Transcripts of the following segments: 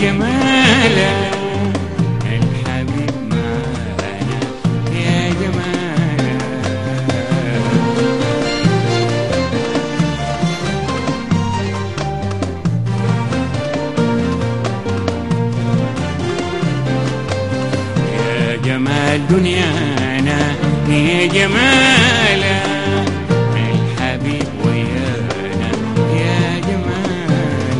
جماله الحبيب معانا يا جماله يا جمال دنيانا يا جمال الحبيب ويانا يا جمال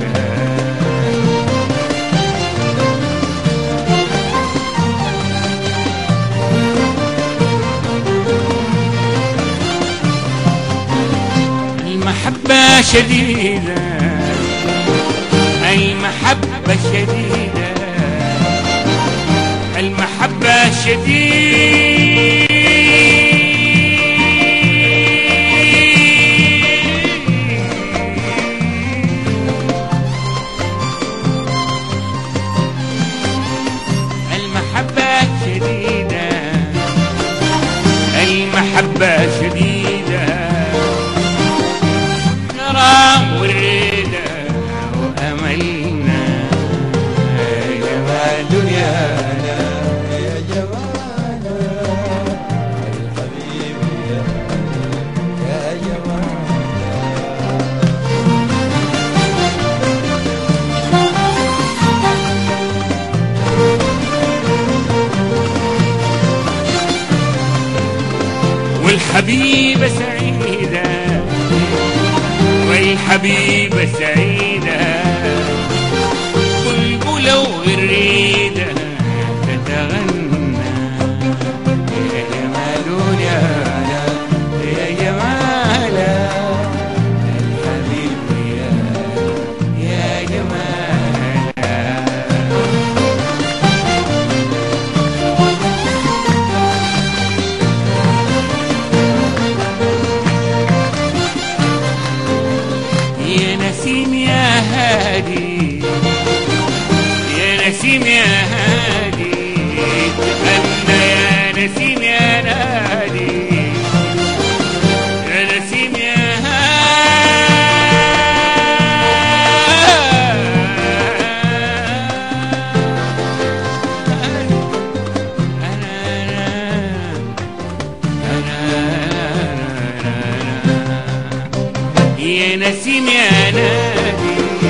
المحبة شديدة المحبة شديدة المحبة شديدة المحبة شديدة المحبة شديدة نرى وريدة وأملنا يا جمال دنيانا يا جمال الحبيب يا يا جمال والحبيبة سعيدة والحبيبة سعيدة بلبلة وغريدة تتغنى يا جمال يا يا جمال الحبيب يا يا جمال يا نسيم يا هادي يا نسيم يا هادي تغنى يا نسيم يا نادي يا نسيم يا هادي يا نسيم يا نادي